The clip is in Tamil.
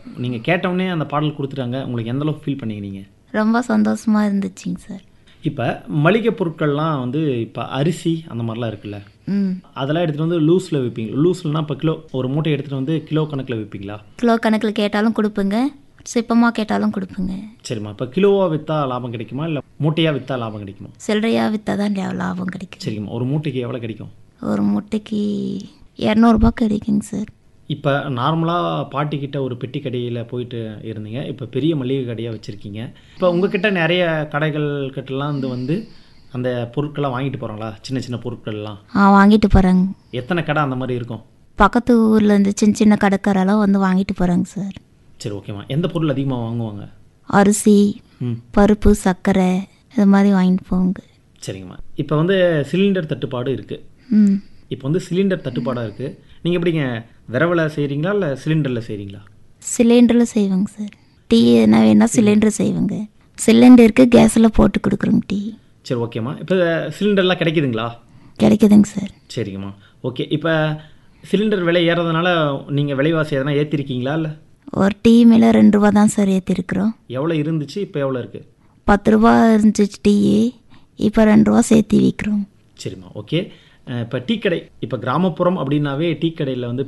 நீங்கள் கேட்டவுடனே அந்த பாடல் கொடுத்துட்டாங்க உங்களுக்கு எந்த அளவுக்கு ஃபீல் பண்ணீங்க நீங்கள் ரொம்ப சந்தோஷமாக இருந்துச்சுங்க சார் இப்போ மளிகை பொருட்கள்லாம் வந்து இப்போ அரிசி அந்த மாதிரிலாம் இருக்குல்ல ம் அதெல்லாம் எடுத்துகிட்டு வந்து லூஸில் விற்பீங்க லூஸ்லனா இப்போ கிலோ ஒரு மூட்டை எடுத்துகிட்டு வந்து கிலோ கணக்கில் விற்பீங்களா கிலோ கணக்கில் கேட்டாலும் கொடுப்பேங்க சிப்பமாக கேட்டாலும் கொடுப்பேங்க சரிம்மா இப்போ கிலோவாக விற்றா லாபம் கிடைக்குமா இல்லை மூட்டையாக விற்றா லாபம் கிடைக்குமா சில்லறையாக விற்றா தான் லே- லாபம் கிடைக்கும் சரிங்கம்மா ஒரு மூட்டைக்கு எவ்வளோ கிடைக்கும் ஒரு முட்டைக்கு இரநூறுபா கிடைக்குங்க சார் இப்போ நார்மலாக பாட்டிக்கிட்ட ஒரு பெட்டி கடையில் போயிட்டு இருந்தீங்க இப்போ பெரிய மளிகை கடையாக வச்சுருக்கீங்க இப்போ உங்ககிட்ட நிறைய கடைகள் கிட்டலாம் வந்து வந்து அந்த பொருட்கள்லாம் வாங்கிட்டு போகிறாங்களா சின்ன சின்ன பொருட்கள்லாம் ஆ வாங்கிட்டு போகிறாங்க எத்தனை கடை அந்த மாதிரி இருக்கும் பக்கத்து ஊர்லேருந்து சின்ன சின்ன கடைக்காரெல்லாம் வந்து வாங்கிட்டு போகிறாங்க சார் சரி ஓகேம்மா எந்த பொருள் அதிகமாக வாங்குவாங்க அரிசி ம் பருப்பு சர்க்கரை இது மாதிரி வாங்கிட்டு போங்க சரிங்கம்மா இப்போ வந்து சிலிண்டர் தட்டுப்பாடு இருக்குது ம் இப்போ வந்து சிலிண்டர் தட்டுப்பாடாக இருக்குது நீங்கள் எப்படிங்க விரவில் செய்கிறீங்களா இல்லை சிலிண்டரில் செய்கிறீங்களா சிலிண்டரில் செய்வேங்க சார் டீ என்ன வேணால் சிலிண்டர் செய்வேங்க சிலிண்டருக்கு கேஸில் போட்டு கொடுக்குறோங்க டீ சரி ஓகேம்மா இப்போ சிலிண்டர்லாம் கிடைக்குதுங்களா கிடைக்குதுங்க சார் சரிங்கம்மா ஓகே இப்போ சிலிண்டர் விலை ஏறதுனால நீங்கள் விலைவாசி எதனா ஏற்றிருக்கீங்களா இல்லை ஒரு டீ மேலே ரெண்டு ரூபா தான் சார் ஏற்றிருக்கிறோம் எவ்வளோ இருந்துச்சு இப்போ எவ்வளோ இருக்குது பத்து ரூபா இருந்துச்சு டீ இப்போ ரெண்டு ரூபா சேர்த்து விற்கிறோம் சரிம்மா ஓகே இப்போ டீ கடை இப்போ கிராமப்புறம் அப்படின்னாவே டீ கடையில் வந்து